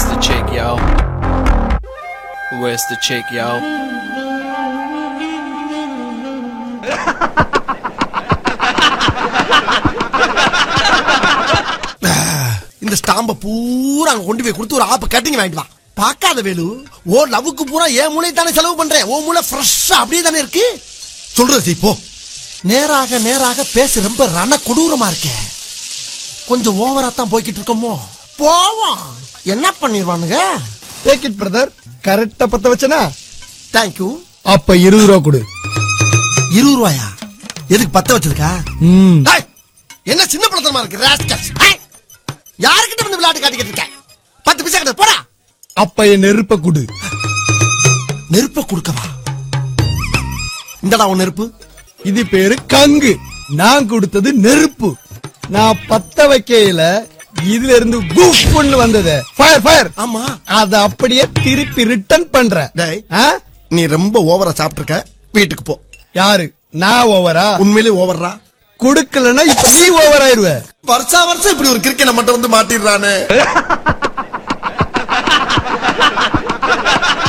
Where's the chick, yo? Where's the chick, yo? இந்த ஸ்டாம்ப பூரா அங்க கொண்டு போய் கொடுத்து ஒரு ஆப்பு கட்டிங் வாங்கிட்டு வா பார்க்காத வேலு ஓ லவ்வுக்கு பூரா ஏன் மூளை தானே செலவு பண்றேன் ஓ மூளை ஃப்ரெஷ்ஷா அப்படியே தானே இருக்கு சொல்றது போ நேராக நேராக பேச ரொம்ப ரண கொடூரமா இருக்கே கொஞ்சம் ஓவரா தான் போய்கிட்டு இருக்கோமோ போவோம் என்ன பண்ணிடுவானுங்க டேக் இட் பிரதர் கரெக்டா பத்த வச்சனா தேங்க்யூ அப்ப இருபது ரூபா கொடு இருபது ரூபாயா எதுக்கு பத்த வச்சிருக்கா ம் டேய், என்ன சின்ன பழத்தனமா இருக்கு rascals. டேய், யாருக்கிட்ட வந்து விளையாட்டு காட்டிக்கிட்டு இருக்க பத்து பைசா கிட்ட போடா அப்ப என் நெருப்ப கொடு நெருப்ப கொடுக்கவா இந்தடா உன் நெருப்பு இது பேரு கங்கு நான் கொடுத்தது நெருப்பு நான் பத்த வைக்கையில இதுல இருந்து குஃப்னு வந்தது ஃபயர் ஃபயர் ஆமா அத அப்படியே திருப்பி ரிட்டர்ன் பண்றேன் டேய். ஆ? நீ ரொம்ப ஓவரா சாப்பிட்டுருக்க வீட்டுக்கு போ யாரு நான் ஓவரா உண்மையிலே ஓவர்ரா கொடுக்கலன்னா இப்ப நீ ஓவர் ஆயிருவ வருஷா வருஷம் இப்படி ஒரு கிரிக்கெட் மட்டும் வந்து மாட்டிடுறானே